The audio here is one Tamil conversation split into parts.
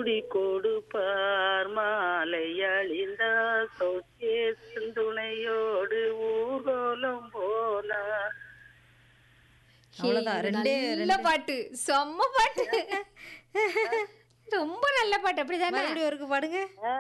சூடி கொடுப்பார் மாலை அழிந்த சௌச்சேசன் துணையோடு ஊர்கோலம் போனா அவ்வளவுதான். இது ரெண்டே நல்ல பாட்டு செம்ம பாட்டு ரொம்ப நல்ல பாட்டு அப்படிதானே மறுபடியும் ஒருக்கு பாடுங்க ஆ,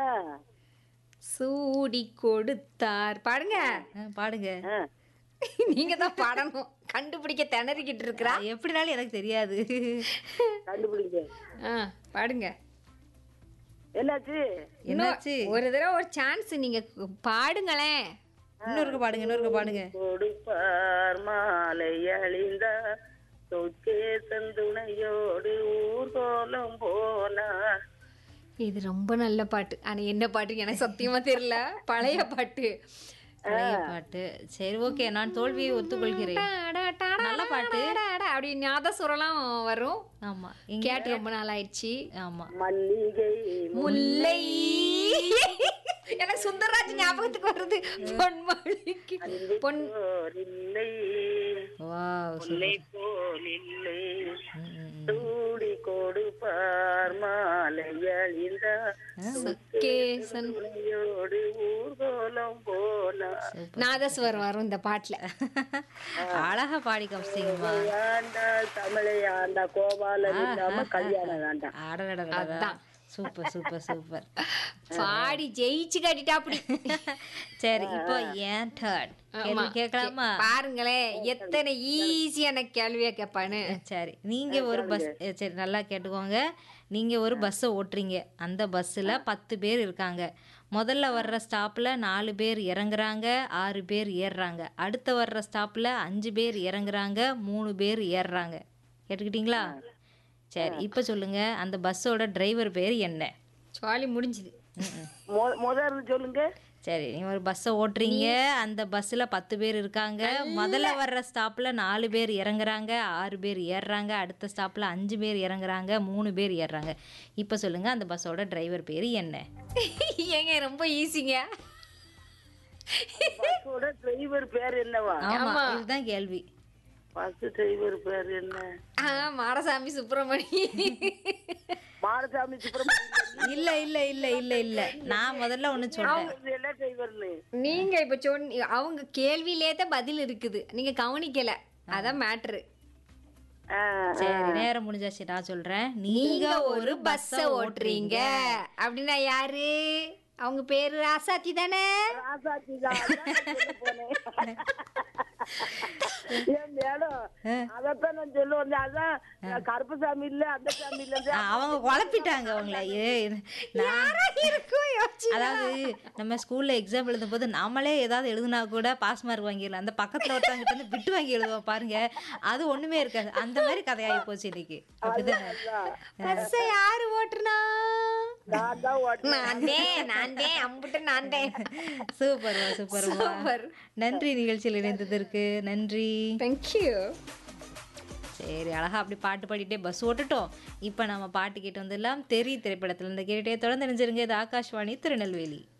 சூடி கொடுத்தார் பாடுங்க ஆ, பாடுங்க ஆ. நீங்க தான் பாடணும் கண்டுபிடிக்க திணறிக்கிட்டு இருக்கிறா எப்படினாலும் எனக்கு தெரியாது கண்டுபிடிங்க ஆ, பாடுங்க என்னாச்சு என்னாச்சு ஒரு தடவை ஒரு சான்ஸ் நீங்க பாடுங்களேன் இன்னொருக்கு பாடுங்க இன்னொருக்கு பாடுங்க கொடுப்பார் மாலை அழிந்த சௌச்சேசன் துணையோடு ஊர்கோலம் போனா இது ரொம்ப நல்ல பாட்டு ஆனா என்ன பாட்டு எனக்கு சத்தியமா தெரியல பழைய பாட்டு பழைய பாட்டு சரி ஓகே நான் தோல்வியை ஒத்துக்கொள்கிறேன் நல்ல பாட்டு. அப்படி ஞாபகசுரம்லாம் வரும் ஆமா இங்க கேட்டு ரொம்ப நாள் ஆயிடுச்சு ஆமா மல்லிகை முல்லை எனக்கு சுந்தரராஜ் ஞாபகத்துக்கு வருது பொன்மொழிக்கு பொன் போர் இல்லை வாவ் முல்லை போல் இல்லை சூடி கொடுப்பார் மாலை அழிந்த சுக்கேசன் துணையோடு ஊர்கோலம் போனா நாதஸ்வரம் வரும் இந்த பாட்டுல அழகா பாடி காமிச்சிங்கம்மா ஆண்டா தமிழை ஆண்டா கோபாலன் இல்லாம கல்யாணம் வேண்டாம் அடடடடடா சூப்பர் சூப்பர் சூப்பர் பாடி ஜெயிச்சு கட்டிட்டா அப்படி சரி இப்போ ஏன் டர்ன் கேள்வி கேட்கலாமா பாருங்களேன் எத்தனை ஈஸியான கேள்வியா கேட்பான்னு சரி நீங்க ஒரு பஸ் சரி நல்லா கேட்டுக்கோங்க நீங்க ஒரு பஸ்ஸை ஓட்டுறீங்க அந்த பஸ்ஸில் பத்து பேர் இருக்காங்க முதல்ல வர்ற ஸ்டாப்பில் நாலு பேர் இறங்குறாங்க ஆறு பேர் ஏறுறாங்க அடுத்த வர்ற ஸ்டாப்பில் அஞ்சு பேர் இறங்குறாங்க மூணு பேர் ஏறுறாங்க கேட்டுக்கிட்டீங்களா சரி இப்போ சொல்லுங்க அந்த பஸ்ஸோட டிரைவர் பேர் என்ன சுவாலி முடிஞ்சுது மொ- முதல்ல சொல்லுங்க சரி நீ ஒரு பஸ்ஸை ஓட்டுறீங்க அந்த பஸ்ஸில் பத்து பேர் இருக்காங்க முதல்ல வர்ற ஸ்டாப்பில் நாலு பேர் இறங்குறாங்க ஆறு பேர் ஏறுறாங்க அடுத்த ஸ்டாப்பில் அஞ்சு பேர் இறங்குறாங்க மூணு பேர் ஏறுறாங்க இப்போ சொல்லுங்க அந்த பஸ்ஸோட டிரைவர் பேர் என்ன ஏங்க ரொம்ப ஈஸிங்க பஸ்ஸோட டிரைவர் பேர் என்னவா ஆமா இதுதான் கேள்வி பஸ் டிரைவர் பேர் என்ன ஆ, மாடசாமி சுப்பிரமணி மாடசாமி சுப்பிரமணியம் இல்ல இல்ல இல்ல இல்ல இல்ல நான் முதல்ல ஒன்று சொல்றேன் என்ன டிரைவர்னு நீங்க இப்ப சொன்ன அவங்க கேள்வியிலே தான் பதில் இருக்குது நீங்க கவனிக்கல அதான் மேட்ரு ஆ, சரி நேரம் முடிஞ்சாச்சு நான் சொல்றேன் நீங்க நீங்க ஒரு பஸ்ஸ ஓட்டுறீங்க அப்படின்னா யாரு அவங்க பேரு ராசாத்தி தானே ராசாத்தி தான் அதான் நான் சொல்ல போனேன். ஏன் மேடம் அதத்தான் நான் சொல்ல வந்தேன் அதான் நான் கருப்பசாமி இல்ல அந்த சாமி இல்ல ஆ, அவங்க குழப்பிட்டாங்க அவங்கள ஏ நான் இருக்கும் யோசிச்சு அதாவது நம்ம ஸ்கூல்ல எக்ஸாம் எழுதும் போது நாமளே ஏதாவது எழுதுனா கூட பாஸ் மார்க் வாங்கிடலாம் அந்த பக்கத்துல ஒருத்தவங்க வந்து விட்டு வாங்கி எழுதுவோம் பாருங்க அது ஒண்ணுமே இருக்காது அந்த மாதிரி கதையாகி போச்சு இன்னைக்கு அப்படிதானே பஸ்ஸ யாரு ஓட்டுனா நான் தான் ஓட்டுறேன் நான்தே நான்தே அம்புட்டு நான்தே சூப்பர்மா சூப்பர்மா Super. நன்றி நிகழ்ச்சியில் இணைந்ததற்கு நன்றி தேங்க்யூ சரி அழகா அப்படி பாட்டு பாடிட்டே பஸ் ஓட்டுட்டோம் இப்போ நம்ம பாட்டு கேட்டு வந்துடலாம் தெரி திரைப்படத்துல இருந்து கேட்டுட்டே தொடர்ந்து நினைஞ்சிருங்க இது ஆகாஷ்வாணி திருநெல்வேலி